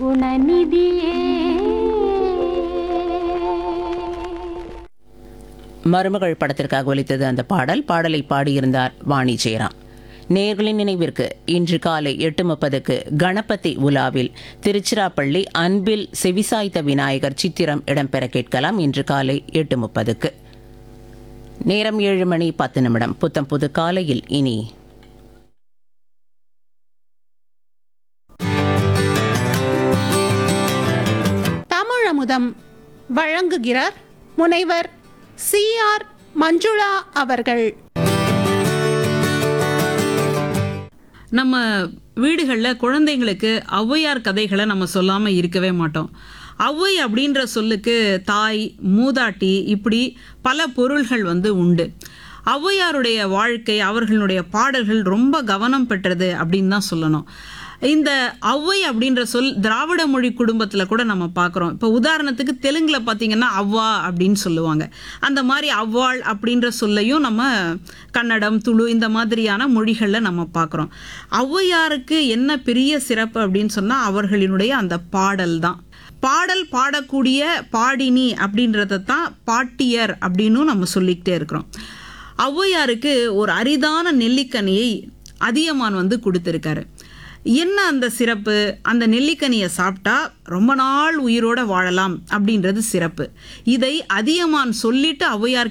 குணநிதியே மருமகள் படத்திற்காக ஒலித்தது அந்த பாடல் பாடலை பாடியிருந்தார் வாணி ஜெயராம் நேர்களின் நினைவிற்கு இன்று காலை எட்டு முப்பதுக்கு கணபதி உலாவில் திருச்சிராப்பள்ளி அன்பில் செவிசாய்த்த விநாயகர் சித்திரம் இடம்பெற கேட்கலாம் இன்று காலை எட்டு முப்பதுக்கு நேரம் ஏழு மணி பத்து நிமிடம் புத்தம் புது காலையில் இனி தமிழமுதம் வழங்குகிறார் முனைவர் சி ஆர் மஞ்சுளா அவர்கள் நம்ம வீடுகளில் குழந்தைங்களுக்கு ஔவையார் கதைகளை நம்ம சொல்லாமல் இருக்கவே மாட்டோம் ஔவை அப்படின்ற சொல்லுக்கு தாய் மூதாட்டி இப்படி பல பொருள்கள் வந்து உண்டு ஔவையாருடைய வாழ்க்கை அவர்களுடைய பாடல்கள் ரொம்ப கவனம் பெற்றது அப்படின்னு தான் சொல்லணும் இந்த ஔவை அப்படின்ற சொல் திராவிட மொழி குடும்பத்தில் கூட நம்ம பார்க்குறோம் இப்போ உதாரணத்துக்கு தெலுங்கில் பார்த்தீங்கன்னா அவ்வா அப்படின்னு சொல்லுவாங்க அந்த மாதிரி அவ்வாள் அப்படின்ற சொல்லையும் நம்ம கன்னடம் துளு இந்த மாதிரியான மொழிகளில் நம்ம பார்க்குறோம் ஔவையாருக்கு என்ன பெரிய சிறப்பு அப்படின்னு சொன்னால் அவர்களினுடைய அந்த பாடல் தான் பாடல் பாடக்கூடிய பாடினி அப்படின்றத தான் பாட்டியர் அப்படின்னும் நம்ம சொல்லிக்கிட்டே இருக்கிறோம் ஔவையாருக்கு ஒரு அரிதான நெல்லிக்கனியை அதியமான் வந்து கொடுத்துருக்காரு என்ன அந்த சிறப்பு அந்த நெல்லிக்கனியை சாப்பிட்டா ரொம்ப நாள் உயிரோட வாழலாம் அப்படின்றது சிறப்பு இதை அதியமான் சொல்லிட்டு ஔவையார்